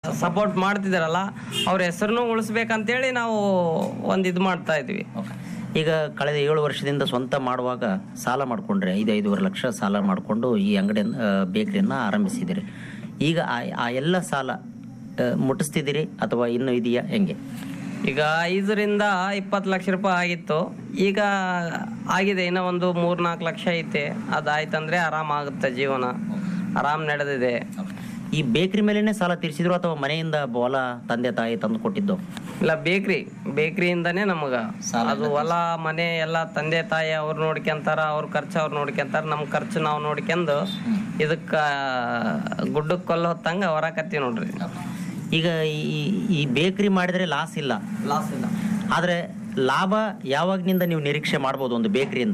Support ಮಾಡ್ತಿದಾರಲ್ಲ ಅವ್ರ ಹೆಸರನ್ನು ಉಳಿಸ್ಬೇಕಂತೇಳಿ ನಾವು ಒಂದು ಇದು ಮಾಡ್ತಾ ಇದ್ವಿ ಈಗ ಕಳೆದ ಏಳು ವರ್ಷದಿಂದ ಸ್ವಂತ ಮಾಡುವಾಗ ಸಾಲ ಮಾಡಿಕೊಂಡ್ರೆ ಐದು ಐದೂವರೆ ಲಕ್ಷ ಸಾಲ ಮಾಡಿಕೊಂಡು ಈ ಅಂಗಡಿಯನ್ನು ಬೇಕರಿಯನ್ನು ಆರಂಭಿಸಿದಿರಿ ಈಗ ಆ- ಆ ಎಲ್ಲ ಸಾಲ ಆ, ಮುಟ್ಟಿಸ್ತಿದ್ದೀರಿ ಅಥವಾ ಇನ್ನೂ ಇದೆಯಾ ಹೆಂಗೆ ಈಗ ಐದರಿಂದ ಇಪ್ಪತ್ತು ಲಕ್ಷ ರೂಪಾಯಿ ಆಗಿತ್ತು ಈಗ ಆಗಿದೆ ಇನ್ನೂ ಒಂದು ಮೂರ್ ನಾಲ್ಕು ಲಕ್ಷ ಐತೆ ಅದಾಯ್ತಂದ್ರೆ ಆರಾಮ್ ಆಗುತ್ತೆ ಜೀವನ ಆರಾಮ್ ನಡೆದಿದೆ ಈ ಬೇಕರಿ ಮೇಲೇನೆ ಸಾಲ ತೀರಿಸಿದ್ರು ಅಥವಾ ಮನೆಯಿಂದ ಹೊಲ ತಂದೆ ತಾಯಿ ತಂದು ಕೊಟ್ಟಿದ್ದು ಇಲ್ಲ ಬೇಕ್ರಿ ಬೇಕ್ರಿಯಿಂದನೇ ನಮಗ ಅದು ಹೊಲ ಮನೆ ಎಲ್ಲ ತಂದೆ ತಾಯಿ ಅವ್ರು ನೋಡ್ಕೊಂತಾರ ಅವ್ರ ಖರ್ಚು ಅವ್ರು ನೋಡ್ಕೊಂತಾರ ನಮ್ಮ ಖರ್ಚು ನಾವು ನೋಡ್ಕೊಂಡು ಇದಕ್ಕ ಗುಡ್ಡಕ್ಕೆ ಕೊಲ್ಲ ಹೊತ್ತಂಗ ಹೊರಕತ್ತೀವಿ ನೋಡ್ರಿ ಈಗ ಈ ಈ ಬೇಕರಿ ಮಾಡಿದ್ರೆ ಲಾಸ್ ಇಲ್ಲ ಲಾಸ್ ಇಲ್ಲ ಆದರೆ ಲಾಭ ಯಾವಾಗ್ನಿಂದ ನೀವು ನಿರೀಕ್ಷೆ ಮಾಡ್ಬೋದು ಒಂದು ಬೇಕರಿಯಿಂದ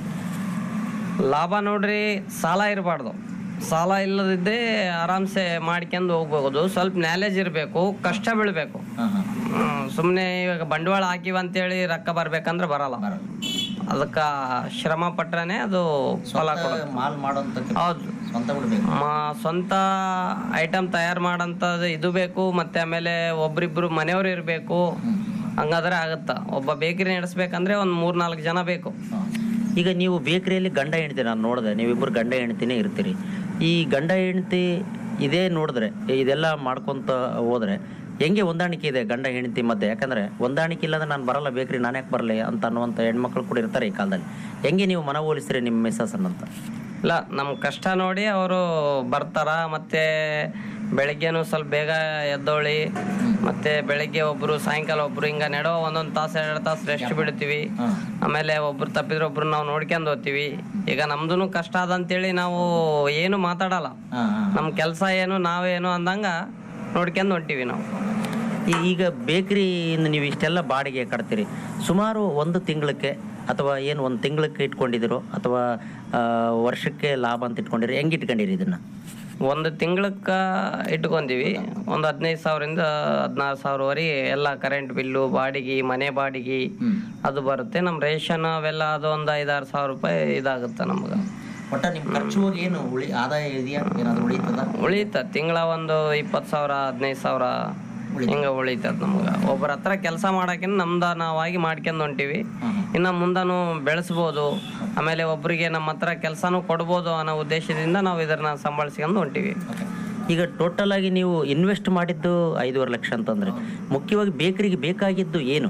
ಲಾಭ ನೋಡ್ರಿ ಸಾಲ ಇರಬಾರ್ದು ಸಾಲ ಇಲ್ಲದಿದ್ದೇ ಆರಾಮ್ಸೆ ಮಾಡ್ಕೊಂಡು ಹೋಗ್ಬೋದು ಸ್ವಲ್ಪ ನಾಲೆಜ್ ಇರಬೇಕು ಕಷ್ಟ ಬೀಳ್ಬೇಕು ಸುಮ್ಮನೆ ಇವಾಗ ಬಂಡವಾಳ ಹಾಕಿವ ಅಂತೇಳಿ ರೊಕ್ಕ ಬರ್ಬೇಕಂದ್ರೆ ಬರಲ್ಲ ಅದಕ್ಕ ಶ್ರಮ ಪಟ್ರನೆ ಅದು ಫಲ ಕೊಡುತ್ತೆ ಮಾಲ್ ಮಾಡೋಂಥ ಹೌದು ಸ್ವಂತ ಬಿಡ್ಬೇಕು ಮ- ಸ್ವಂತ ಐಟಮ್ ತಯಾರು ಮಾಡೋಂಥದ್ದು ಇದು ಬೇಕು ಮತ್ತೆ ಆಮೇಲೆ ಒಬ್ರಿಬ್ರು ಮನೆಯವ್ರು ಇರಬೇಕು ಹಂಗಾದ್ರೆ ಆಗುತ್ತ ಒಬ್ಬ ಬೇಕರಿ ನಡೆಸ್ಬೇಕಂದ್ರೆ ಒಂದ್ ಮೂರ್ ನಾಲ್ಕು ಜನ ಬೇಕು ಈಗ ನೀವು ಬೇಕರಿಯಲ್ಲಿ ಗಂಡ ಹೆಂಡ್ತಿ ನಾನು ನೋಡಿದೆ ನೀವಿಬ್ಬರು ಗಂಡ ಹೆಂಡ್ತಿನೇ ಇರ್ತೀರಿ ಈ ಗಂಡ ಹೆಂಡ್ತಿ ಇದೇ ನೋಡಿದ್ರೆ ಇದೆಲ್ಲ ಮಾಡ್ಕೊಂತ ಹೋದ್ರೆ ಹೆಂಗೆ ಹೊಂದಾಣಿಕೆ ಇದೆ ಗಂಡ ಹೆಂಡತಿ ಮಧ್ಯೆ ಯಾಕಂದ್ರೆ ಹೊಂದಾಣಿಕೆ ಇಲ್ಲಂದ್ರೆ ನಾನು ಬರಲ್ಲ ಬೇಕ್ರಿ ನಾನು ಯಾಕೆ ಬರಲಿ ಅಂತ ಅನ್ನುವಂಥ ಹೆಣ್ಮಕ್ಳು ಕೂಡ ಇರ್ತಾರೆ ಈ ಕಾಲದಲ್ಲಿ ಹೆಂಗೆ ನೀವು ಮನವೊಲಿಸ್ತೀರಿ ನಿಮ್ಮ ಮಿಸ್ಸಸ್ ಅಂತ ಇಲ್ಲ ನಮ್ ಕಷ್ಟ ನೋಡಿ ಅವರು ಬರ್ತಾರ ಮತ್ತೆ ಬೆಳಗ್ಗೆನು ಸ್ವಲ್ಪ ಬೇಗ ಎದ್ದೋಳಿ ಮತ್ತೆ ಬೆಳಗ್ಗೆ ಒಬ್ರು ಸಾಯಂಕಾಲ ಒಬ್ರು ಹಿಂಗ ನೆಡೋ ಒಂದೊಂದ್ ತಾಸು ಎರಡು ತಾಸು ರೆಸ್ಟ್ ಬಿಡ್ತೀವಿ ಆಮೇಲೆ ಒಬ್ರು ತಪ್ಪಿದ್ರೆ ಒಬ್ರು ನಾವು ನೋಡ್ಕೊಂಡ್ ಹೋಗ್ತೀವಿ ಈಗ ನಮ್ದುನು ಕಷ್ಟ ಅದಂತೇಳಿ ನಾವು ಏನು ಮಾತಾಡಲ್ಲ ನಮ್ ಕೆಲ್ಸ ಏನು ನಾವೇನು ಅಂದಂಗ ನೋಡ್ಕೊಂಡ್ ಹೊಂಟಿವಿ ನಾವು ಈ- ಈಗ ಬೇಕರಿಯಿಂದ ನೀವು ಇಷ್ಟೆಲ್ಲ ಬಾಡಿಗೆ ಕಟ್ತೀರಿ ಸುಮಾರು ಒಂದು ತಿಂಗಳಕ್ಕೆ ಅಥವಾ ಏನು ಒಂದು ತಿಂಗಳಕ್ಕೆ ಇಟ್ಕೊಂಡಿದ್ದೀರೋ ಅಥವಾ ಆ, ವರ್ಷಕ್ಕೆ ಲಾಭ ಅಂತ ಇಟ್ಕೊಂಡಿರಿ ಹೆಂಗೆ ಇಟ್ಕೊಂಡಿರಿ ಇದನ್ನ ಒಂದು ತಿಂಗಳಕ್ಕ ಇಟ್ಕೊಂತೀವಿ ಒಂದು ಹದಿನೈದು ಸಾವಿರದಿಂದ ಹದಿನಾರು ಸಾವಿರವರೆಗೆ ಎಲ್ಲ ಕರೆಂಟ್ ಬಿಲ್ಲು ಬಾಡಿಗೆ ಮನೆ ಬಾಡಿಗೆ ಅದು ಬರುತ್ತೆ ನಮ್ಮ ರೇಷನ್ ಅವೆಲ್ಲ ಅದು ಒಂದು ಐದಾರು ಸಾವಿರ ರೂಪಾಯಿ ಇದಾಗುತ್ತೆ ನಮ್ಗೆ ಒಟ್ಟ ನಿಮ್ಮ ಖರ್ಚು ಹೋಗಿ ಏನು ಉಳಿ ಆದಾಯ ಇದೆಯಾ ಏನಾದ್ರು ಉಳಿತದ ಉಳಿತ ತಿಂಗಳ ಒಂದು ಇಪ್ಪತ್ತು ಸಾವಿರ ಹದಿನೈದು ಸಾವಿರ ಹಿಂಗ ಉಳಿತದ ನಮ್ಗ ಒಬ್ಬರ ಹತ್ರ ಕೆಲಸ ಮಾಡಕಿನ ನಮ್ದ ನಾವಾಗಿ ಮಾಡ್ಕೊಂಡ್ ಹೊಂಟಿವಿ ಇನ್ನ ಮುಂದನು ಬೆಳೆಸ್ಬೋದು ಆಮೇಲೆ ಒಬ್ರಿಗೆ ನಮ್ಮ ಹತ್ರ ಕೆಲಸನೂ ಕೊಡ್ಬೋದು ಅನ್ನೋ ಉದ್ದೇಶದಿಂದ ನಾವು ಇದನ್ನ ಸಂಭಾಳಿಸ್ಕೊಂಡು ಹೊಂಟಿವಿ ಈಗ ಟೋಟಲ್ ಆಗಿ ನೀವು ಇನ್ವೆಸ್ಟ್ ಮಾಡಿದ್ದು ಐದೂವರೆ ಲಕ್ಷ ಅಂತಂದ್ರೆ ಮುಖ್ಯವಾಗಿ ಬೇಕರಿಗೆ ಬೇಕಾಗಿದ್ದು ಏನು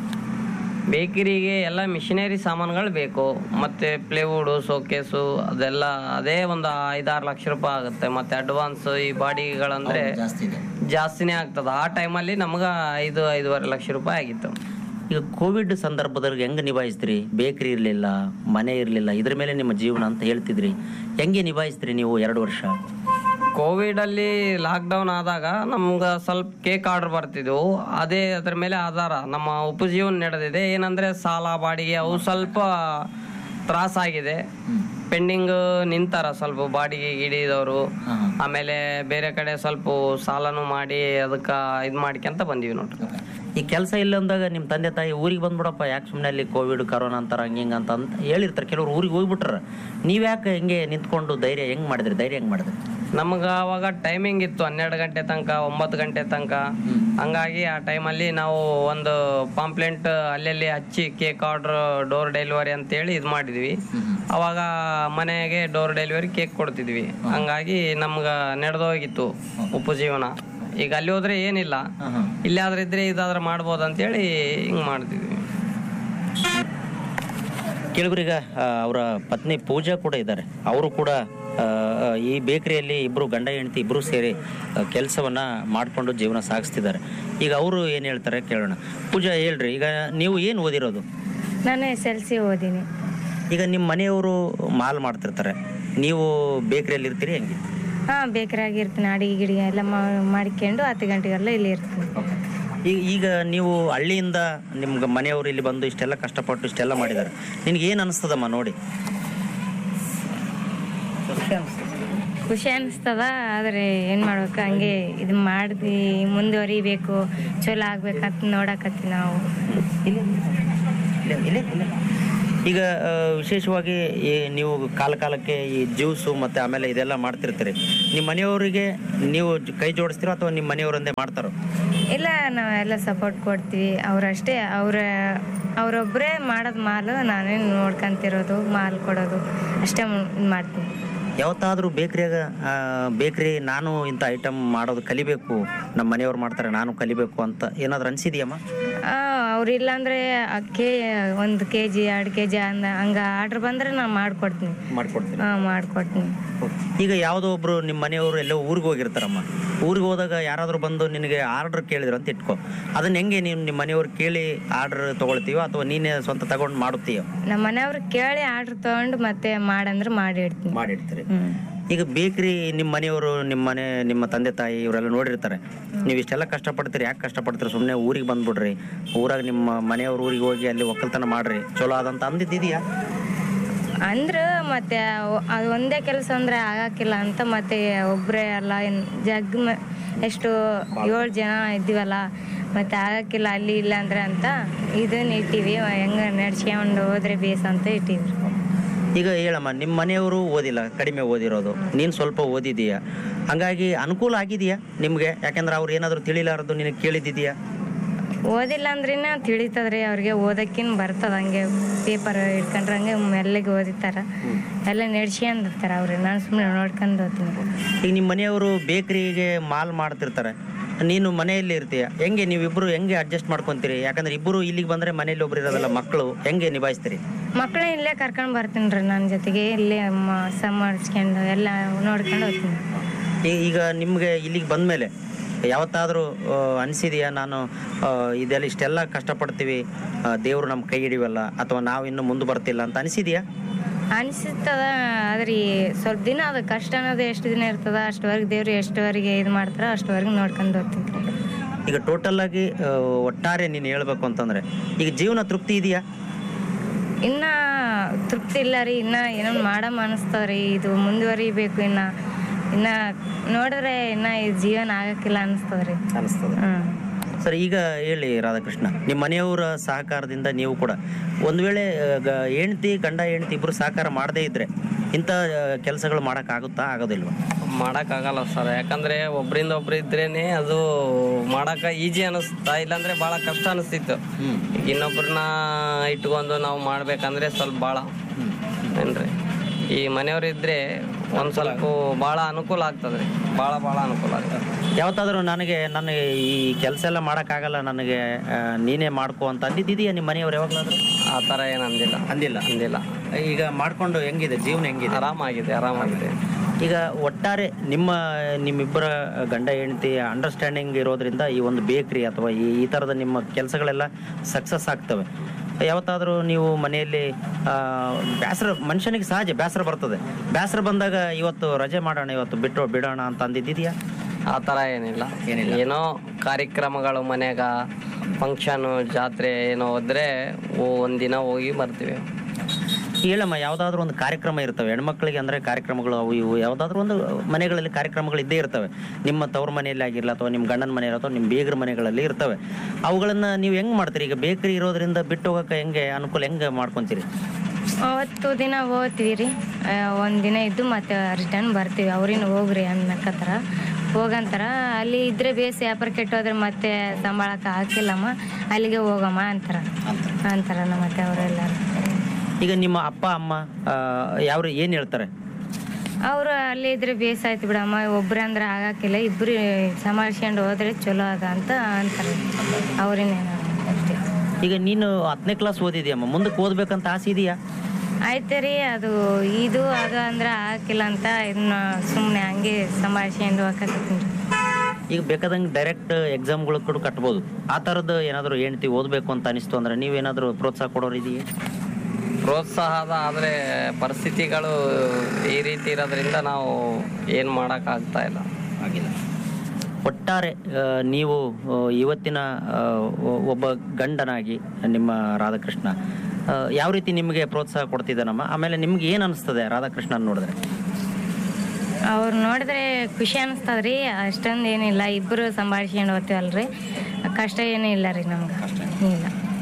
ಬೇಕರಿಗೆ ಎಲ್ಲ ಮಿಷಿನರಿ ಸಾಮಾನುಗಳು ಬೇಕು ಮತ್ತೆ ಪ್ಲೇವುಡ್ ಸೋಕೇಸು ಅದೆಲ್ಲ ಅದೇ ಒಂದು ಐದಾರು ಲಕ್ಷ ರೂಪಾಯಿ ಆಗುತ್ತೆ ಮತ್ತೆ ಅಡ್ವಾನ್ಸ್ ಈ ಬಾಡಿಗೆಗಳಂದ್ರೆ ಜಾಸ್ತಿ ಇದೆ ಜಾಸ್ತಿನೇ ಆಗ್ತದ ಆ ಟೈಮಲ್ಲಿ ನಮ್ಗ ಐದು ಐದೂವರೆ ಲಕ್ಷ ರೂಪಾಯಿ ಆಗಿತ್ತು ಈಗ ಕೋವಿಡ್ ಸಂದರ್ಭದಲ್ಲಿ ಹೆಂಗೆ ನಿಭಾಯಿಸ್ತೀರಿ ಬೇಕರಿ ಇರಲಿಲ್ಲ ಮನೆ ಇರಲಿಲ್ಲ ಇದ್ರ ಮೇಲೆ ನಿಮ್ಮ ಜೀವನ ಅಂತ ಹೇಳ್ತಿದ್ರಿ ಹೆಂಗೆ ನಿಭಾಯಿಸ್ತೀರಿ ನೀವು ಎರಡು ವರ್ಷ ಕೋವಿಡ್ ಅಲ್ಲಿ ಲಾಕ್ ಡೌನ್ ಆದಾಗ ನಮ್ಗ ಸ್ವಲ್ಪ ಕೇಕ್ ಆರ್ಡರ್ ಬರ್ತಿದ್ವು ಅದೇ ಅದ್ರ ಮೇಲೆ ಆಧಾರ ನಮ್ಮ ಉಪಜೀವನ ನಡೆದಿದೆ ಏನಂದ್ರೆ ಸಾಲ ಬಾಡಿಗೆ ಅವು ಸ್ವಲ್ಪ ತ್ರಾಸಾಗಿದೆ ಪೆಂಡಿಂಗ್ ನಿಂತಾರ ಸ್ವಲ್ಪ ಬಾಡಿಗೆ ಗಿಡಿದವರು ಆಮೇಲೆ ಬೇರೆ ಕಡೆ ಸ್ವಲ್ಪ ಸಾಲನು ಮಾಡಿ ಅದಕ್ಕ ಇದ್ ಮಾಡ್ಕೊಂತ ಬಂದೀವಿ ನೋಡ್ರಿ ಈ ಕೆಲಸ ಇಲ್ಲ ಅಂದಾಗ ನಿಮ್ಮ ತಂದೆ ತಾಯಿ ಊರಿಗೆ ಬಂದ್ಬಿಡಪ್ಪ ಯಾಕೆ ಸುಮ್ಮನೆ ಅಲ್ಲಿ ಕೋವಿಡ್ ಕರೋನಾ ಅಂತಾರ ಹಂಗೆ ಹಿಂಗೆ ಅಂತ ಅಂತ ಹೇಳಿರ್ತಾರೆ ಕೆಲವ್ರು ಊರಿಗೆ ಹೋಗ್ಬಿಟ್ರ ನೀವು ಯಾಕೆ ಹಿಂಗೆ ನಿಂತ್ಕೊಂಡು ಧೈರ್ಯ ಹೆಂಗೆ ಮಾಡಿದ್ರಿ ಧೈರ್ಯ ಹೆಂಗೆ ಮಾಡಿದ್ರಿ ನಮಗ ಅವಾಗ ಟೈಮಿಂಗ್ ಇತ್ತು ಹನ್ನೆರಡು ಗಂಟೆ ತನಕ ಒಂಬತ್ತು ಗಂಟೆ ತನಕ ಹಂಗಾಗಿ ಆ ಟೈಮಲ್ಲಿ ನಾವು ಒಂದು ಪಾಂಪ್ಲೆಂಟ್ ಅಲ್ಲಲ್ಲಿ ಹಚ್ಚಿ ಕೇಕ್ ಆರ್ಡರ್ ಡೋರ್ ಡೆಲಿವರಿ ಅಂತೇಳಿ ಇದು ಮಾಡಿದ್ವಿ ಅವಾಗ ಮನೆಗೆ ಡೋರ್ ಡೆಲಿವರಿ ಕೇಕ್ ಕೊಡ್ತಿದ್ವಿ ಹಂಗಾಗಿ ನಮ್ಗ ನಡೆದೋಗಿತ್ತು ಉಪಜೀವನ ಈಗ ಅಲ್ಲಿ ಹೋದ್ರೆ ಏನಿಲ್ಲ ಇಲ್ಲಿ ಆದ್ರೆ ಇದ್ರೆ ಇದಾದ್ರೆ ಮಾಡ್ಬೋದು ಅಂತೇಳಿ ಹಿಂಗ್ ಮಾಡ್ತಿದ್ವಿ ಕೆಲವರೀಗ ಅವರ ಪತ್ನಿ ಪೂಜಾ ಕೂಡ ಇದ್ದಾರೆ ಅವರು ಕೂಡ ಆ, ಈ ಬೇಕರಿಯಲ್ಲಿ ಇಬ್ಬರು ಗಂಡ ಹೆಂಡತಿ ಇಬ್ಬರು ಸೇರಿ ಕೆಲಸವನ್ನ ಮಾಡಿಕೊಂಡು ಜೀವನ ಸಾಗಿಸ್ತಿದ್ದಾರೆ ಈಗ ಅವರು ಏನು ಹೇಳ್ತಾರೆ ಕೇಳೋಣ ಪೂಜಾ ಹೇಳ್ರಿ ಈಗ ನೀವು ಏನು ಓದಿರೋದು ನಾನು ಎಸ್ ಎಲ್ ಸಿ ಓದಿನಿ ಈಗ ನಿಮ್ಮ ಮನೆಯವರು ಮಾಲ್ ಮಾಡ್ತಿರ್ತಾರೆ ನೀವು ಬೇಕರಿಯಲ್ಲಿ ಇರ್ತೀರಿ ಹೆಂಗೆ ಹಾಂ ಬೇಕರಾಗಿ ಇರ್ತೀನಿ ಅಡಿಗೆ ಗಿಡಿಗೆ ಎಲ್ಲ ಮಾ- ಮಾಡ್ಕೊಂಡು ಹತ್ತು ಗಂಟೆಗೆಲ್ಲ ಇಲ್ಲಿ ಇರ್ತೀನಿ ಈಗ ಈಗ ನೀವು ಹಳ್ಳಿಯಿಂದ ನಿಮ್ಗೆ ಮನೆಯವರು ಇಲ್ಲಿ ಬಂದು ಇಷ್ಟೆಲ್ಲ ಕಷ್ಟಪಟ್ಟು ಇಷ್ಟೆಲ್ಲ ಮಾಡಿದ್ದಾರೆ ನಿನಗೆ ಏನು ಅನಿಸ್ತದಮ್ಮ ನೋಡಿ ಖುಷಿ ಅನಿಸ್ತದ ಆದರೆ ಏನು ಮಾಡ್ಬೇಕು ಹಂಗೆ ಇದು ಮಾಡ್ದು ಮುಂದುವರಿಬೇಕು ಚಲೋ ಆಗ್ಬೇಕಂತ ನೋಡಕತ್ತಿ ನಾವು ಈಗ ಆ, ವಿಶೇಷವಾಗಿ ಈ ನೀವು ಕಾಲ ಕಾಲಕ್ಕೆ ಈ ಜ್ಯೂಸು ಮತ್ತು ಆಮೇಲೆ ಇದೆಲ್ಲ ಮಾಡ್ತಿರ್ತೀರಿ ನಿಮ್ಮ ಮನೆಯವರಿಗೆ ನೀವು ಜ- ಕೈ ಜೋಡಿಸ್ತೀರೋ ಅಥವಾ ನಿಮ್ಮ ಮನೆಯವರೊಂದೇ ಮಾಡ್ತಾರೋ ಇಲ್ಲ ನಾವೆಲ್ಲ ಸಪೋರ್ಟ್ ಕೊಡ್ತೀವಿ ಅವ್ರಷ್ಟೇ ಅವ್ರ ಅವರೊಬ್ಬರೇ ಮಾಡೋದು ಮಾಲು ನಾನೇನು ನೋಡ್ಕೊಂತಿರೋದು ಮಾಲ್ ಕೊಡೋದು ಅಷ್ಟೇ ಮ್- ಇದ್ ಮಾಡ್ತೀನಿ ಯಾವತ್ತಾದರೂ ಬೇಕ್ರಿಯಾಗ ಬೇಕ್ರಿ ನಾನು ಇಂಥ ಐಟಮ್ ಮಾಡೋದು ಕಲಿಬೇಕು ನಮ್ಮ ಮನೆಯವ್ರು ಮಾಡ್ತಾರೆ ನಾನು ಕಲಿಬೇಕು ಅಂತ ಏನಾದ್ರು ಅನ್ಸಿದ್ಯಮ್ಮ ಅವ್ರು ಇಲ್ಲಾಂದ್ರೆ ಕೆ ಒಂದು ಕೆ ಜಿ ಎರಡು ಕೆ ಜಿ ಅಂದ ಹಂಗೆ ಆರ್ಡ್ರ್ ಬಂದರೆ ನಾನು ಮಾಡಿಕೊಡ್ತೀನಿ ಮಾಡ್ಕೊಡ್ತೀನಿ ಹಾಂ ಮಾಡಿಕೊಡ್ತೀನಿ ಈಗ ಯಾವುದೋ ಒಬ್ರು ನಿಮ್ಮ ಮನೆಯವರು ಎಲ್ಲೋ ಊರಿಗೆ ಹೋಗಿರ್ತಾರಮ್ಮ ಊರಿಗೆ ಹೋದಾಗ ಯಾರಾದರೂ ಬಂದು ನಿನಗೆ ಆರ್ಡರ್ ಕೇಳಿದ್ರು ಅಂತ ಇಟ್ಕೋ ಅದನ್ನ ಹೆಂಗೆ ನೀವು ನಿಮ್ಮ ಮನೆಯವ್ರು ಕೇಳಿ ಆರ್ಡರ್ ತಗೊಳ್ತೀವೋ ಅಥವಾ ನೀನೇ ಸ್ವಂತ ತಗೊಂಡು ಮಾಡುತ್ತೀಯೋ ನಮ್ಮ ಮನೆಯವ್ರು ಕೇಳಿ ಆರ್ಡ್ರ್ ತೊಗೊಂಡು ಮತ್ತೆ ಮಾಡಂದ್ರೆ ಮಾಡಿ ಇಡ್ತೀನಿ ಮಾಡಿರ್ತೀರಿ ಹ್ಞೂ ಈಗ ಬೇಕ್ರಿ ನಿಮ್ಮ ಮನೆಯವರು ನಿಮ್ಮ ಮನೆ ನಿಮ್ಮ ತಂದೆ ತಾಯಿ ಇವರೆಲ್ಲ ನೋಡಿರ್ತಾರೆ ನೀವು ಇಷ್ಟೆಲ್ಲ ಕಷ್ಟಪಡ್ತೀರಿ ಯಾಕೆ ಕಷ್ಟಪಡ್ತೀರಿ ಸುಮ್ಮನೆ ಊರಿಗೆ ಬಂದ್ಬಿಡ್ರಿ ಊರಾಗ ನಿಮ್ಮ ಮನೆಯವ್ರ ಊರಿಗೆ ಹೋಗಿ ಅಲ್ಲಿ ಒಕ್ಕಲ್ತನ ಮಾಡ್ರಿ ಚಲೋ ಆದಂತ ಅಂದಿದ್ದಿದೆಯಾ ಅಂದ್ರೆ ಮತ್ತೆ ಅವ್- ಅದು ಒಂದೇ ಕೆಲಸ ಅಂದ್ರೆ ಆಗಕ್ಕಿಲ್ಲ ಅಂತ ಮತ್ತೆ ಒಬ್ಬರೇ ಅಲ್ಲ ಇನ್ ಜಗ್ ಮ- ಎಷ್ಟು ಏಳು ಜನ ಇದ್ದೀವಲ್ಲ ಮತ್ತೆ ಆಗಕ್ಕಿಲ್ಲ ಅಲ್ಲಿ ಇಲ್ಲ ಅಂದ್ರೆ ಅಂತ ಇದನ್ನ ಇಟ್ಟಿವಿ ಹೆಂಗ ನಡ್ಸ್ಕೊಂಡು ಹೋದ್ರೆ ಬೇಸ್ ಅಂತ ಇಟ್ಟಿವ್ರಿ ಈಗ ಹೇಳಮ್ಮ ನಿಮ್ಮ ಮನೆಯವರು ಓದಿಲ್ಲ ಕಡಿಮೆ ಓದಿರೋದು ನೀನು ಸ್ವಲ್ಪ ಓದಿದೀಯಾ ಹಂಗಾಗಿ ಅನುಕೂಲ ಆಗಿದೆಯಾ ನಿಮಗೆ ಯಾಕಂದ್ರೆ ಅವ್ರು ಏನಾದರೂ ತಿಳಿಲಾರದು ನಿನಗೆ ಕೇಳಿದ್ದಿದೆಯಾ ಓದಿಲ್ಲ ಅಂದ್ರಿನ ತಿಳಿತದ್ರಿ ಅವ್ರಿಗೆ ಓದಕ್ಕಿನ್ ಬರ್ತದ ಹಂಗೆ ಪೇಪರ್ ಇಟ್ಕೊಂಡ್ರೆ ಹಂಗೆ ಮೆಲ್ಲಗೆ ಓದಿತಾರ ಎಲ್ಲ ನಡ್ಸ್ಕೊಂಡಿರ್ತಾರ ಅವ್ರಿಗೆ ನಾನು ಸುಮ್ಮನೆ ನೋಡ್ಕೊಂಡು ಹೋಗ್ತೀನಿ ಈಗ ನಿಮ್ಮ ಮನೆಯವರು ಬೇಕ್ರಿಗೆ ಮಾಲ್ ಮಾಡ್ತಿರ್ತಾರೆ ನೀನು ಮನೆಯಲ್ಲಿ ಇರ್ತೀಯ ಹೆಂಗೆ ನೀವಿಬ್ರು ಹೆಂಗೆ ಅಡ್ಜಸ್ಟ್ ಮಾಡ್ಕೊಂತೀರಿ ಯಾಕಂದ್ರೆ ಇಬ್ಬರು ಇಲ್ಲಿಗೆ ಬಂದ್ರೆ ಮನೇಲಿ ಒಬ್ರು ಇರೋದಲ್ಲ ಮಕ್ಕಳು ಹೆಂಗೆ ನಿಭಾಯಿಸ್ತೀರಿ ಮಕ್ಕಳ ಇಲ್ಲೇ ಕರ್ಕೊಂಡು ಬರ್ತೀನಿ ರೀ ನನ್ನ ಜೊತೆಗೆ ಇಲ್ಲೇ ಸ ಮಾಡಿಸ್ಕೊಂಡು ಎಲ್ಲ ನೋಡ್ಕೊಂಡು ಹೋಗ್ತೀನಿ ಈ- ಈಗ ನಿಮಗೆ ಇಲ್ಲಿಗೆ ಬಂದಮೇಲೆ ಯಾವತ್ತಾದರೂ ಅನಿಸಿದೆಯಾ ನಾನು ಆ, ಇದೆಲ್ಲ ಇಷ್ಟೆಲ್ಲ ಕಷ್ಟಪಡ್ತೀವಿ ದೇವರು ನಮ್ಮ ಕೈ ಹಿಡಿವಲ್ಲ ಅಥವಾ ನಾವು ಇನ್ನು ಮುಂದೆ ಬರ್ತಿಲ್ಲ ಅಂತ ಅನಿಸಿದೆಯಾ ಅನಿಸ್ತದ ಆದ್ರೆ ಈ ಸ್ವಲ್ಪ ದಿನ ಅದು ಕಷ್ಟ ಅನ್ನೋದು ಎಷ್ಟು ದಿನ ಇರ್ತದ ಅಷ್ಟವರೆಗೆ ದೇವ್ರು ಎಷ್ಟುವರೆಗೆ ಇದು ಮಾಡ್ತಾರ ಅಷ್ಟವರೆಗೆ ನೋಡ್ಕೊಂಡು ಹೋಗ್ತೀನಿ ಈಗ ಟೋಟಲ್ ಆಗಿ ಆ, ಒಟ್ಟಾರೆ ನೀನು ಹೇಳ್ಬೇಕು ಅಂತಂದ್ರೆ ಈಗ ಜೀವನ ತೃಪ್ತಿ ಇದೆಯಾ ಇನ್ನ ತೃಪ್ತಿ ಇಲ್ಲ ರೀ ಇನ್ನ ಏನೋ ಮಾಡಮ್ ಅನಿಸ್ತದ್ರಿ ಇದು ಮುಂದುವರಿಬೇಕು ಇನ್ನ ಇನ್ನ ನೋಡಿದ್ರೆ ಇನ್ನ ಈ ಜೀವನ ಆಗಕ್ಕಿಲ್ಲ ಅನಿಸ್ತದ್ರಿ ಅನಿಸ್ತದೆ ಹ್ಮ್ ಸರ್ ಈಗ ಹೇಳಿ ರಾಧಾಕೃಷ್ಣ ನಿಮ್ಮ ಮನೆಯವರ ಸಹಕಾರದಿಂದ ನೀವು ಕೂಡ ಒಂದು ವೇಳೆ ಆ, ಗ- ಹೆಂಡ್ತಿ ಗಂಡ ಹೆಂಡ್ತಿ ಇಬ್ರು ಸಹಕಾರ ಮಾಡದೇ ಇದ್ರೆ ಇಂಥ ಕೆಲಸಗಳು ಮಾಡೋಕ್ಕಾಗುತ್ತಾ ಆಗೋದಿಲ್ವಾ ಮಾಡೋಕ್ಕಾಗಲ್ಲ ಸರ್ ಯಾಕಂದ್ರೆ ಒಬ್ರಿಂದ ಒಬ್ರು ಇದ್ರೇನೆ ಅದು ಮಾಡಕ ಈಜಿ ಅನಿಸ್ತಾ ಇಲ್ಲಾಂದ್ರೆ ಭಾಳ ಕಷ್ಟ ಅನಿಸ್ತಿತ್ತು ಈಗ ಇನ್ನೊಬ್ರನ್ನ ಇಟ್ಕೊಂಡು ನಾವು ಮಾಡ್ಬೇಕಂದ್ರೆ ಸ್ವಲ್ಪ ಭಾಳ ಏನ್ರಿ ಈ ಮನೆಯವ್ರು ಇದ್ರೆ ಒಂದ್ ಸ್ವಲ್ಪ ಭಾಳ ಅನುಕೂಲ ಆಗ್ತದ್ರಿ ಭಾಳ ಭಾಳ ಅನುಕೂಲ ಆಗ್ತದೆ ಯಾವತ್ತಾದರೂ ನನಗೆ ನನ್ನ ಈ ಕೆಲಸ ಎಲ್ಲ ಮಾಡೋಕ್ಕಾಗಲ್ಲ ನನಗೆ ಆ, ನೀನೇ ಮಾಡ್ಕೋ ಅಂತ ಅಂದಿದ್ದೀಯಾ ನಿಮ್ಮ ಮನೆಯವ್ರು ಯಾವಾಗಲಾದರೂ ಆ ಥರ ಏನು ಅಂದಿಲ್ಲ ಅಂದಿಲ್ಲ ಅಂದಿಲ್ಲ ಈಗ ಮಾಡ್ಕೊಂಡು ಹೆಂಗಿದೆ ಜೀವನ ಹೆಂಗಿದೆ ಆರಾಮಾಗಿದೆ ಆರಾಮಾಗಿದೆ ಈಗ ಒಟ್ಟಾರೆ ನಿಮ್ಮ ನಿಮ್ಮಿಬ್ಬರ ಗಂಡ ಹೆಂಡತಿ ಅಂಡರ್ಸ್ಟ್ಯಾಂಡಿಂಗ್ ಇರೋದ್ರಿಂದ ಈ ಒಂದು ಬೇಕ್ರಿ ಅಥವಾ ಈ ಈ ಥರದ ನಿಮ್ಮ ಕೆಲಸಗಳೆಲ್ಲ ಸಕ್ಸಸ್ ಆಗ್ತವೆ ಯಾವತ್ತಾದರೂ ನೀವು ಮನೆಯಲ್ಲಿ ಆ, ಬೇಸರ ಮನುಷ್ಯನಿಗೆ ಸಹಜ ಬೇಸರ ಬರ್ತದೆ ಬೇಸರ ಬಂದಾಗ ಇವತ್ತು ರಜೆ ಮಾಡೋಣ ಇವತ್ತು ಬಿಟ್ಟು ಬಿಡೋಣ ಅಂತ ಅಂದಿದ್ದೀಯಾ ಆ ಥರ ಏನಿಲ್ಲ ಏನಿಲ್ಲ. ಏನೋ ಕಾರ್ಯಕ್ರಮಗಳು ಮನ್ಯಾಗ ಫಂಕ್ಷನು ಜಾತ್ರೆ ಏನೋ ಹೋದ್ರೆ ಓ- ಒಂದಿನ ಹೋಗಿ ಬರ್ತೀವಿ ಹೇಳಮ್ಮ ಯಾವುದಾದ್ರೂ ಒಂದು ಕಾರ್ಯಕ್ರಮ ಇರ್ತವೆ ಹೆಣ್ಮಕ್ಳಿಗೆ ಅಂದರೆ ಕಾರ್ಯಕ್ರಮಗಳು ಅವು ಇವು ಯಾವುದಾದ್ರೂ ಒಂದು ಮನೆಗಳಲ್ಲಿ ಕಾರ್ಯಕ್ರಮಗಳು ಇದ್ದೇ ಇರ್ತವೆ ನಿಮ್ಮ ತವ್ರ ಮನೆಯಲ್ಲಿ ಆಗಿರಲ್ಲ ಅಥವಾ ನಿಮ್ಮ ಗಂಡನ ಮನೆಯಲ್ಲಿ ಅಥವಾ ನಿಮ್ಮ ಬೀಗರ ಮನೆಗಳಲ್ಲಿ ಇರ್ತವೆ ಅವುಗಳನ್ನು ನೀವು ಹೆಂಗೆ ಮಾಡ್ತೀರಿ ಈಗ ಬೇಕ್ರಿ ಇರೋದ್ರಿಂದ ಬಿಟ್ಟು ಹೋಗೋಕೆ ಹೆಂಗೆ ಅನುಕೂಲ ಹೆಂಗೆ ಮಾಡ್ಕೊತೀರಿ ಅವತ್ತು ದಿನ ಹೋಗ್ತೀವಿ ರೀ ಒಂದು ದಿನ ಇದ್ದು ಮತ್ತೆ ರಿಟರ್ನ್ ಬರ್ತೀವಿ ಅವ್ರಿನ ಹೋಗ್ರಿ ಅನ್ನಕತ್ತಾರ ಹೋಗಂತಾರ ಅಲ್ಲಿ ಇದ್ರೆ ಬೇಸ್ ವ್ಯಾಪಾರ ಕೆಟ್ಟೋದ್ರೆ ಮತ್ತೆ ಸಂಭಾಳಕ್ಕೆ ಹಾಕಿಲ್ಲಮ್ಮ ಅಲ್ಲಿಗೆ ಹೋಗಮ್ಮ ಅಂತಾರ ಅಂತಾರ ನಮ್ಮ ಮತ್ತೆ ಅವರೆಲ್ಲರೂ ಈಗ ನಿಮ್ಮ ಅಪ್ಪ ಅಮ್ಮ ಆ, ಯಾರು ಏನು ಹೇಳ್ತಾರೆ ಅವರು ಅಲ್ಲಿ ಇದ್ರೆ ಬೇಸ್ ಆಯ್ತು ಬಿಡಮ್ಮ ಒಬ್ರು ಅಂದ್ರೆ ಆಗಾಕಿಲ್ಲ ಇಬ್ರು ಸಂಭಾಳಿಸ್ಕೊಂಡು ಹೋದ್ರೆ ಚಲೋ ಅದ ಅಂತ ಅಂತಾರೆ ಅವ್ರಿನ ಅಷ್ಟೇ ಈಗ ನೀನು ಹತ್ತನೇ ಕ್ಲಾಸ್ ಓದಿದ್ಯಮ್ಮ ಮುಂದಕ್ಕೆ ಓದ್ಬೇಕಂತ ಆಸೆ ಇದೆಯಾ ಆಯ್ತು ರೀ ಅದು ಇದು ಅದು ಅಂದ್ರೆ ಹಾಕಿಲ್ಲ ಅಂತ ಇದನ್ನ ಸುಮ್ಮನೆ ಹಂಗೆ ಸಂಭಾಳಿಸ್ಕೊಂಡು ಹೋಗಕತ್ತೀನಿ ಈಗ ಬೇಕಾದಂಗೆ ಡೈರೆಕ್ಟ್ ಎಕ್ಸಾಮ್ಗಳು ಕೂಡ ಕಟ್ಬೋದು ಆ ಥರದ್ದು ಏನಾದರೂ ಹೆಂಡ್ತಿ ಓದಬೇಕು ಅಂತ ಅನಿಸ್ತು ಅಂದ್ರೆ ನೀವೇನಾದರೂ ಪ್ರೋತ್ಸಾಹ ಕೊಡೋರು ಇದೆಯೇ ಪ್ರೋತ್ಸಾಹದ ಆದರೆ ಪರಿಸ್ಥಿತಿಗಳು ಈ ರೀತಿ ಇರೋದ್ರಿಂದ ನಾವು ಏನು ಮಾಡೋಕ್ಕಾಗ್ತಾ ಇಲ್ಲ ಆಗಿಲ್ಲ ಒಟ್ಟಾರೆ ಆ, ನೀವು ಆ, ಇವತ್ತಿನ ಆ, ಒ- ಒಬ್ಬ ಗಂಡನಾಗಿ ನಿಮ್ಮ ರಾಧಾಕೃಷ್ಣ ಆ, ಯಾವ ರೀತಿ ನಿಮಗೆ ಪ್ರೋತ್ಸಾಹ ಕೊಡ್ತಿದ್ದಾನಮ್ಮ ಆಮೇಲೆ ನಿಮ್ಗೆ ಏನು ಅನಿಸ್ತದೆ ರಾಧಾಕೃಷ್ಣನ್ ನೋಡಿದ್ರೆ ಅವ್ರು ನೋಡಿದ್ರೆ ಖುಷಿ ಅನಿಸ್ತದ್ರಿ ಅಷ್ಟೊಂದು ಏನಿಲ್ಲ ಇಬ್ಬರು ಸಂಭಾಳಿಸ್ಕೊಂಡು ಹೋಗ್ತೀವಲ್ರಿ ಕಷ್ಟ ಏನೂ ಇಲ್ಲ ರೀ ನಮ್ಗೆ ಇಲ್ಲ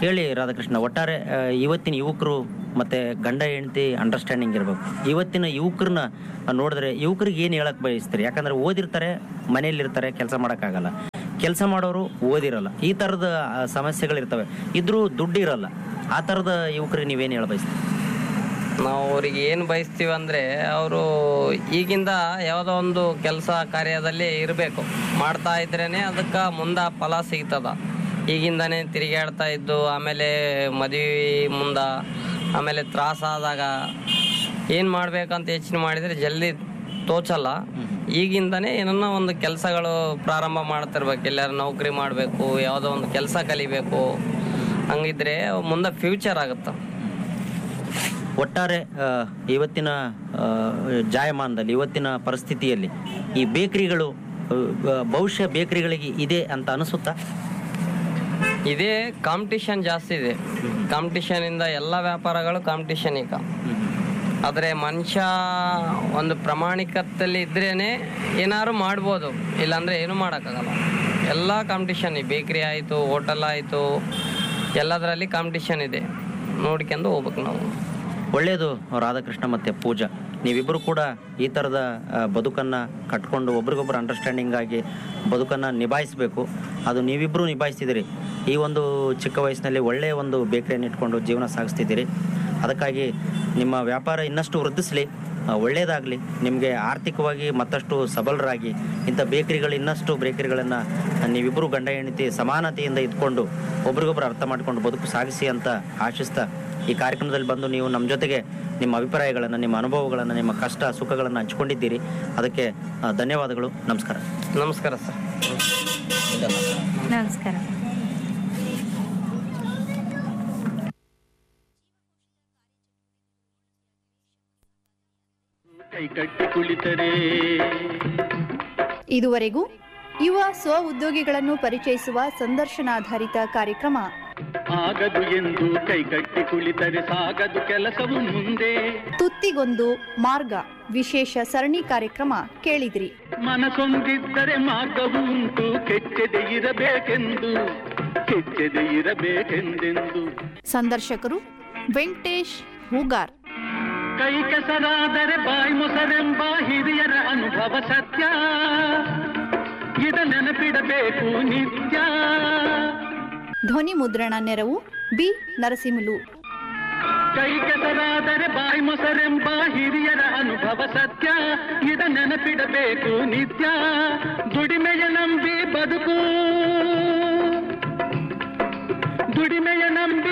ಹೇಳಿ ರಾಧಾಕೃಷ್ಣ ಒಟ್ಟಾರೆ ಆ, ಇವತ್ತಿನ ಯುವಕರು ಮತ್ತೆ ಗಂಡ ಹೆಂಡತಿ ಅಂಡರ್ಸ್ಟ್ಯಾಂಡಿಂಗ್ ಇರಬೇಕು ಇವತ್ತಿನ ಯುವಕರನ್ನ ನೋಡಿದ್ರೆ ಯುವಕರಿಗೆ ಏನು ಹೇಳಕ್ ಬಯಸ್ತೀರಿ ಯಾಕಂದ್ರೆ ಓದಿರ್ತಾರೆ ಮನೆಯಲ್ಲಿರ್ತಾರೆ ಕೆಲಸ ಮಾಡೋಕ್ಕಾಗಲ್ಲ ಕೆಲಸ ಮಾಡೋರು ಓದಿರಲ್ಲ ಈ ಥರದ ಆ, ಸಮಸ್ಯೆಗಳಿರ್ತವೆ ಇದ್ರೂ ದುಡ್ಡು ಇರಲ್ಲ ಆ ಥರದ ಯುವಕರಿಗೆ ನೀವೇನು ಹೇಳ ಬಯಸ್ತೀರಿ ನಾವು ಅವ್ರಿಗೆ ಏನು ಬಯಸ್ತೀವಿ ಅಂದರೆ ಅವರು ಈಗಿಂದ ಯಾವುದೋ ಒಂದು ಕೆಲಸ ಕಾರ್ಯದಲ್ಲಿ ಇರಬೇಕು ಮಾಡ್ತಾ ಇದ್ರೇನೆ ಅದಕ್ಕೆ ಮುಂದೆ ಫಲ ಸಿಗ್ತದ ಈಗಿಂದನೇ ತಿರುಗಾಡ್ತಾ ಇದ್ದು ಆಮೇಲೆ ಮದುವೆ ಮುಂದ ಆಮೇಲೆ ತ್ರಾಸಾದಾಗ ಏನು ಮಾಡ್ಬೇಕಂತ ಯೋಚನೆ ಮಾಡಿದರೆ ಜಲ್ದಿ ತೋಚಲ್ಲ ಈಗಿಂದನೇ ಏನನ್ನ ಒಂದು ಕೆಲಸಗಳು ಪ್ರಾರಂಭ ಮಾಡ್ತಿರ್ಬೇಕು ಎಲ್ಲಾರು ನೌಕರಿ ಮಾಡಬೇಕು ಯಾವುದೋ ಒಂದು ಕೆಲಸ ಕಲಿಬೇಕು ಹಂಗಿದ್ರೆ ಮುಂದೆ ಫ್ಯೂಚರ್ ಆಗುತ್ತೆ ಒಟ್ಟಾರೆ ಆ, ಇವತ್ತಿನ ಆ, ಜಾಯಮಾನದಲ್ಲಿ ಇವತ್ತಿನ ಪರಿಸ್ಥಿತಿಯಲ್ಲಿ ಈ ಬೇಕರಿಗಳು ಬಹುಶಃ ಬೇಕರಿಗಳಿಗೆ ಇದೆ ಅಂತ ಅನಿಸುತ್ತಾ ಇದೇ ಕಾಂಪಿಟಿಷನ್ ಜಾಸ್ತಿ ಇದೆ ಕಾಂಪಿಟಿಷನ್ ಇಂದ ಎಲ್ಲ ವ್ಯಾಪಾರಗಳು ಕಾಂಪಿಟಿಷನ್ ಈಗ ಆದರೆ ಮನುಷ್ಯ ಒಂದು ಪ್ರಾಮಾಣಿಕತೆಯಲ್ಲಿ ಇದ್ರೇನೆ ಏನಾದ್ರು ಮಾಡ್ಬೋದು ಇಲ್ಲಾಂದ್ರೆ ಏನು ಮಾಡೋಕ್ಕಾಗಲ್ಲ ಎಲ್ಲ ಕಾಂಪಿಟಿಷನ್ ಬೇಕ್ರಿ ಆಯಿತು ಹೋಟೆಲ್ ಆಯಿತು ಎಲ್ಲದರಲ್ಲಿ ಕಾಂಪಿಟಿಷನ್ ಇದೆ ನೋಡ್ಕೊಂಡು ಹೋಗ್ಬೇಕು ನಾವು ಒಳ್ಳೆಯದು ರಾಧಾಕೃಷ್ಣ ಮತ್ತು ಪೂಜಾ ನೀವಿಬ್ಬರು ಕೂಡ ಈ ಥರದ ಆ, ಬದುಕನ್ನು ಕಟ್ಕೊಂಡು ಒಬ್ರಿಗೊಬ್ರು ಅಂಡರ್ಸ್ಟ್ಯಾಂಡಿಂಗ್ ಆಗಿ ಬದುಕನ್ನು ನಿಭಾಯಿಸಬೇಕು ಅದು ನೀವಿಬ್ಬರು ನಿಭಾಯಿಸ್ತಿದ್ದೀರಿ ಈ ಒಂದು ಚಿಕ್ಕ ವಯಸ್ಸಿನಲ್ಲಿ ಒಳ್ಳೆಯ ಒಂದು ಬೇಕರಿಯನ್ನು ಇಟ್ಕೊಂಡು ಜೀವನ ಸಾಗಿಸ್ತಿದ್ದೀರಿ ಅದಕ್ಕಾಗಿ ನಿಮ್ಮ ವ್ಯಾಪಾರ ಇನ್ನಷ್ಟು ವೃದ್ಧಿಸಲಿ ಒಳ್ಳೆಯದಾಗಲಿ ನಿಮಗೆ ಆರ್ಥಿಕವಾಗಿ ಮತ್ತಷ್ಟು ಸಬಲರಾಗಿ ಇಂಥ ಬೇಕರಿಗಳು ಇನ್ನಷ್ಟು ಬೇಕರಿಗಳನ್ನು ನೀವಿಬ್ಬರು ಗಂಡ ಹೆಂಡತಿ ಸಮಾನತೆಯಿಂದ ಇದ್ಕೊಂಡು ಒಬ್ರಿಗೊಬ್ರು ಅರ್ಥ ಮಾಡ್ಕೊಂಡು ಬದುಕು ಸಾಗಿಸಿ ಅಂತ ಆಶಿಸ್ತಾ ಈ ಕಾರ್ಯಕ್ರಮದಲ್ಲಿ ಬಂದು ನೀವು ನಮ್ಮ ಜೊತೆಗೆ ನಿಮ್ಮ ಅಭಿಪ್ರಾಯಗಳನ್ನು ನಿಮ್ಮ ಅನುಭವಗಳನ್ನು ನಿಮ್ಮ ಕಷ್ಟ ಸುಖಗಳನ್ನು ಹಂಚ್ಕೊಂಡಿದ್ದೀರಿ ಅದಕ್ಕೆ ಆ, ಧನ್ಯವಾದಗಳು ನಮಸ್ಕಾರ ನಮಸ್ಕಾರ ಸರ್ ನಮಸ್ಕಾರ ಕೈ ಕಟ್ಟಿ ಕುಳಿತರೆ ಇದುವರೆಗೂ ಯುವ ಸ್ವ ಉದ್ಯೋಗಿಗಳನ್ನು ಪರಿಚಯಿಸುವ ಸಂದರ್ಶನಾಧಾರಿತ ಕಾರ್ಯಕ್ರಮ ಆಗದು ಎಂದು ಕೈ ಕಟ್ಟಿ ಕುಳಿತರೆ ಸಾಗದು ಕೆಲಸವು ಮುಂದೆ ತುತ್ತಿಗೊಂದು ಮಾರ್ಗ ವಿಶೇಷ ಸರಣಿ ಕಾರ್ಯಕ್ರಮ ಕೇಳಿದ್ರಿ ಮನಸೊಂದಿದ್ದರೆ ಮಾರ್ಗವು ಉಂಟು ಕೆಚ್ಚದೆ ಇರಬೇಕೆಂದು ಕೆಚ್ಚದೆ ಇರಬೇಕೆಂದೆಂದು ಸಂದರ್ಶಕರು ವೆಂಕಟೇಶ್ ಹೂಗಾರ್ ಕೈ ಕೆಸರಾದರೆ ಬಾಯಿ ಮೊಸರೆಂಬ ಹಿರಿಯರ ಅನುಭವ ಸತ್ಯ ಇದ ನೆನಪಿಡಬೇಕು ನಿತ್ಯ ಧ್ವನಿ ಮುದ್ರಣ ನೆರವು ಬಿ ನರಸಿಂಹಲು ಕೈ ಕೆಸರಾದರೆ ಬಾಯಿ ಮೊಸರೆಂಬ ಹಿರಿಯರ ಅನುಭವ ಸತ್ಯ ಇದ ನೆನಪಿಡಬೇಕು ನಿತ್ಯ ದುಡಿಮೆಯ ನಂಬಿ ಬದುಕು ದುಡಿಮೆಯ ನಂಬಿ